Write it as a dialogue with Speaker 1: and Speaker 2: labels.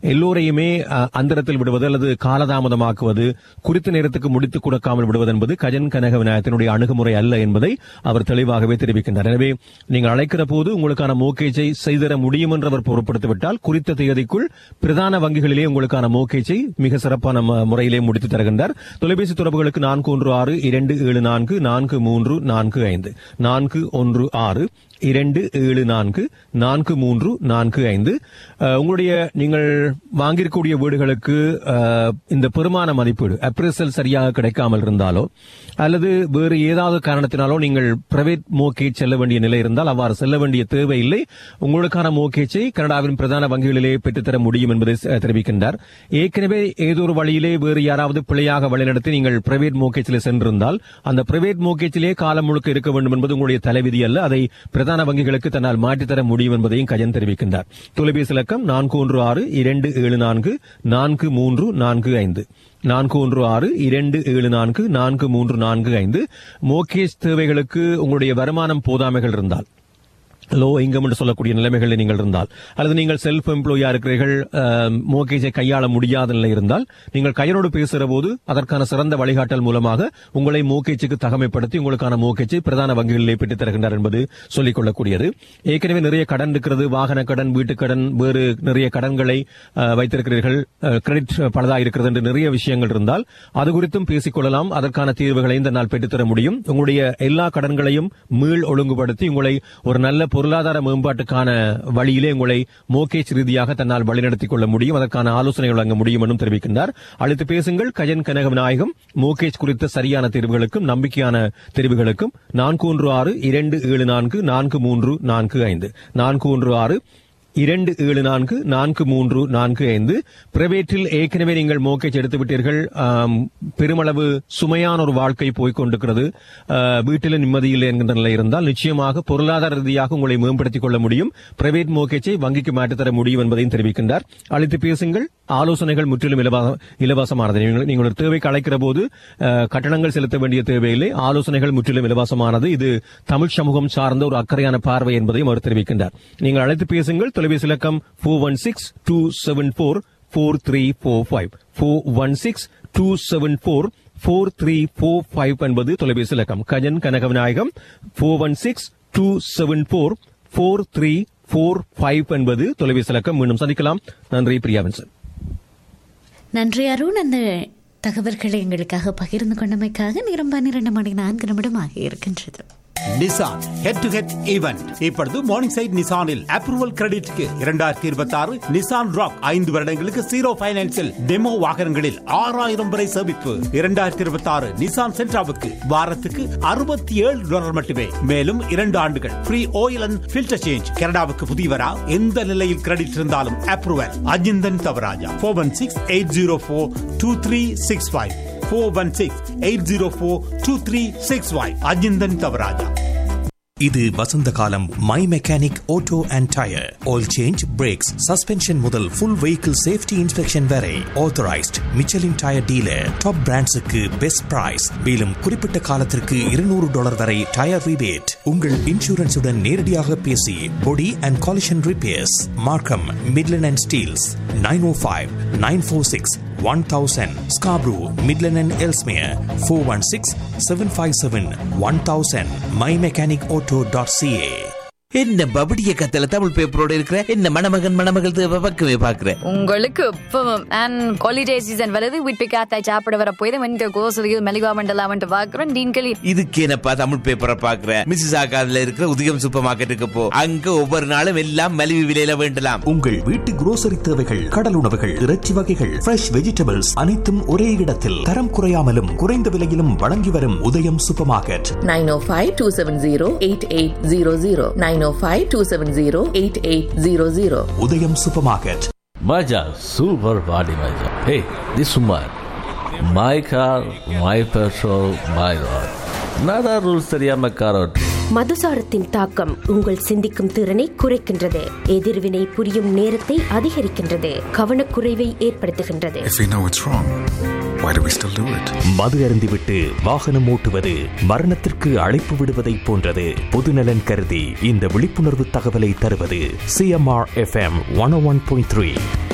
Speaker 1: எல்லோரையுமே அஹ், அந்தரத்தில் விடுவது அல்லது காலதாமதமாக்குவது குறித்த நேரத்துக்கு முடித்துக் கொடுக்காமல் விடுவது என்பது கஜன் கனக விநாயகத்தினுடைய அணுகுமுறை அல்ல என்பதை அவர் தெளிவாகவே தெரிவிக்கின்றார் எனவே நீங்கள் அழைக்கிற போது உங்களுக்கான மோக்கேஜை செய்தர முடியும் என்று அவர் பொருட்படுத்திவிட்டால் குறித்த தேதிக்குள் பிரதான வங்கிகளிலே உங்களுக்கான மோக்கேஜை மிக சிறப்பான ம- முறையிலே முடித்து தருகின்றார் தொலைபேசி தொடர்புகளுக்கு நான்கு ஒன்று ஆறு இரண்டு ஏழு நான்கு நான்கு மூன்று நான்கு ஐந்து நான்கு ஒன்று ஆறு இரண்டு ஏழு நான்கு நான்கு மூன்று நான்கு ஐந்து அஹ், உங்களுடைய நீங்கள் வாங்கியிருக்கக்கூடிய வீடுகளுக்கு அஹ், இந்த பெருமான மதிப்பீடு அப்ரேசல் சரியாக கிடைக்காமல் இருந்தாலோ அல்லது வேறு ஏதாவது காரணத்தினாலோ நீங்கள் பிரைவேட் மோக்கேஜ் செல்ல வேண்டிய நிலை இருந்தால் அவ்வாறு செல்ல வேண்டிய தேவையில்லை உங்களுக்கான மோக்கேஜை கனடாவின் பிரதான வங்கிகளிலே பெற்றுத்தர முடியும் என்பதை அஹ், தெரிவிக்கின்றார் ஏற்கனவே ஏதோ ஒரு வழியிலே வேறு யாராவது பிழையாக வழிநடத்தி நீங்கள் பிரைவேட் மோக்கேஜில் சென்றிருந்தால் அந்த பிரைவேட் மோக்கேஜிலே காலம் முழுக்க இருக்க வேண்டும் என்பது உங்களுடைய தலைவிதி அல்ல அதை பிரதான வங்கிகளுக்கு தன்னால் மாற்றித்தர முடியும் என்பதையும் கஜன் தெரிவிக்கின்றார் தொலைபேசி இலக்கம் நான்கு ஒன்று ஆறு இரண்டு ஏழு நான்கு நான்கு மூன்று நான்கு ஐந்து நான்கு ஒன்று ஆறு இரண்டு ஏழு நான்கு நான்கு மூன்று நான்கு ஐந்து மோகேஜ் தேவைகளுக்கு உங்களுடைய வருமானம் போதாமைகள் இருந்தால் லோ இன்கம் என்று சொல்லக்கூடிய நிலைமைகளில் நீங்கள் இருந்தால் அல்லது நீங்கள் செல்ஃப் எம்ப்ளாயா இருக்கிறீர்கள் மோகேஜை கையாள முடியாத நிலை இருந்தால் நீங்கள் கையரோடு பேசுகிற போது அதற்கான சிறந்த வழிகாட்டல் மூலமாக உங்களை மோகேஜுக்கு தகமைப்படுத்தி உங்களுக்கான மோகேஜை பிரதான வங்கிகளிலே பெற்றுத் தருகின்றார் என்பது சொல்லிக் கொள்ளக்கூடியது ஏற்கனவே நிறைய கடன் இருக்கிறது வாகன கடன் வீட்டுக் கடன் வேறு நிறைய கடன்களை அஹ், வைத்திருக்கிறீர்கள் கிரெடிட் பலதாக இருக்கிறது என்று நிறைய விஷயங்கள் இருந்தால் அது குறித்தும் பேசிக்கொள்ளலாம் அதற்கான தீர்வுகளையும் தன்னால் பெற்றுத்தர முடியும் உங்களுடைய எல்லா கடன்களையும் மீள் ஒழுங்குபடுத்தி உங்களை ஒரு நல்ல பொருளாதார மேம்பாட்டுக்கான வழியிலே உங்களை மோகேஜ் ரீதியாக தன்னால் வழிநடத்திக் கொள்ள முடியும் அதற்கான ஆலோசனை வழங்க முடியும் என்றும் தெரிவிக்கின்றார் அழைத்து பேசுங்கள் கஜன் கனக விநாயகம் மோகேஜ் குறித்த சரியான தெரிவுகளுக்கும் நம்பிக்கையான தெரிவுகளுக்கும் நான்கு ஒன்று ஆறு இரண்டு ஏழு நான்கு நான்கு மூன்று நான்கு ஐந்து நான்கு ஒன்று ஆறு இரண்டு ஏழு நான்கு நான்கு மூன்று நான்கு ஐந்து பிரைவேட்டில் ஏற்கனவே நீங்கள் மோக்கேஜ் எடுத்து விட்டீர்கள் ஆம், பெருமளவு சுமையான ஒரு வாழ்க்கை போய்க் கொண்டிருக்கிறது ஆ, வீட்டில் நிம்மதியில்லை என்கின்ற நிலை இருந்தால் நிச்சயமாக பொருளாதார ரீதியாக உங்களை மேம்படுத்திக் கொள்ள முடியும் பிரைவேட் மோக்கேஜை வங்கிக்கு மாற்றித் தர முடியும் என்பதையும் தெரிவிக்கின்றார் அழைத்து பேசுங்கள் ஆலோசனைகள் முற்றிலும் இலவ- இலவசமானது நீங்கள் நீங்கள் ஒரு தேவைக்கு அழைக்கிற போது ஆ, கட்டணங்கள் செலுத்த வேண்டிய தேவையில்லை ஆலோசனைகள் முற்றிலும் இலவசமானது இது தமிழ் சமூகம் சார்ந்த ஒரு அக்கறையான பார்வை என்பதையும் அவர் தெரிவிக்கின்றார் நீங்கள் அழைத்து பேசுங்கள் தொலைபேசி இலக்கம் four one six two seven four four three four five four one six two seven four four three four five என்பது தொலைபேசி இலக்கம் Kajan Kanagavinayagam four one six two seven four four three four five என்பது தொலைபேசி இலக்கம் மீண்டும் சந்திக்கலாம் நன்றி பிரியாவின்சன்
Speaker 2: நன்றி அருண் அந்த தகவல்களை எங்களுக்காக பகிர்ந்து கொண்டமைக்காக நேரம் பன்னிரண்டு மணி நான்கு நிமிடம் ஆகி இருக்கின்றது
Speaker 3: Nissan head to head event இப்பொழுது மார்னிங் சைட் நிசானில் அப்ரூவல் கிரெடிட்க்கு இரண்டாயிரத்தி இருபத்தி ஆறு நிசான் ராக் ஐந்து வருடங்களுக்கு ஜீரோ பைனான்சில் டெமோ வாகனங்களில் ஆறாயிரம் வரை சேமிப்பு இரண்டாயிரத்தி இருபத்தி ஆறு நிசான் சென்ட்ராவுக்கு வாரத்துக்கு அறுபத்தி ஏழு டாலர் மட்டுமே மேலும் இரண்டு ஆண்டுகள் free oil and filter change கனடாவுக்கு புதியவரா எந்த நிலையில் கிரெடிட் இருந்தாலும் approval Ajinthan Thavarajah four one six eight zero four two three six five four one six eight zero four two three six five Ajinthan Thavarajah
Speaker 4: இது வசந்த காலம் my mechanic auto and tyre oil change brakes suspension முதல் full vehicle safety inspection வரை authorised Michelin tyre dealer top பிராண்ட்ஸுக்கு best price மேலும் குறிப்பிட்ட காலத்திற்கு இருநூறு டாலர் வரை டயர் ரிபேட் உங்கள் இன்சூரன்ஸுடன் நேரடியாக பேசி body and collision repairs Markham Midland and Steeles nine O five nine four six one thousand Scarborough Midland and Ellesmere four one six seven five seven one thousand my mechanic auto dot CA
Speaker 5: என்ன பபடிய கத்தல தமிழ் பேப்பரோட இருக்கிற என்ன மணமகன் மணமகள் தேவை பக்கமே பாக்குறேன்
Speaker 6: உங்களுக்கு இப்பவும் அண்ட் ஹாலிடே சீசன் வருது வீட்டு காத்தாய் சாப்பிட வர போய் இந்த கோசலியில் மெலிவா மண்டலாமன்ட்டு பார்க்குறோம் நீங்களே
Speaker 5: இதுக்கு என்னப்பா தமிழ் பேப்பரை பாக்குற மிஸ்ஸஸ் ஆகாதுல இருக்கிற உதயம் சூப்பர் மார்க்கெட்டுக்கு போ அங்க ஒவ்வொரு நாளும் எல்லாம் மலிவு விலையில வேண்டலாம்
Speaker 4: உங்கள் வீட்டு குரோசரி தேவைகள் கடல் உணவுகள் இறைச்சி வகைகள் ஃப்ரெஷ் வெஜிடபிள்ஸ் அனைத்தும் ஒரே இடத்தில் தரம் குறையாமலும் குறைந்த விலையிலும் வழங்கி வரும் உதயம் super market
Speaker 7: 905-270-8800 905-270-8800
Speaker 4: Udayam super market
Speaker 8: Maja, super body Maja. Hey, this woman. My car, my petrol, my road. Nada rules தெரியாம கார் ஓட்டு
Speaker 9: மதுசாரத்தின் தாக்கம் உங்கள் சிந்திக்கும் திறனை குறைக்கின்றது எதிர்வினை புரியும் நேரத்தை அதிகரிக்கின்றது கவனக்குறைவை ஏற்படுத்துகின்றது
Speaker 10: If we know it's wrong, why do we still do it?
Speaker 4: மது அருந்திவிட்டு வாகனம் ஓட்டுவது மரணத்திற்கு அழைப்பு விடுவதைப் போன்றது பொதுநலன் கருதி இந்த விழிப்புணர்வு தகவலை தருவது CMR FM one one point three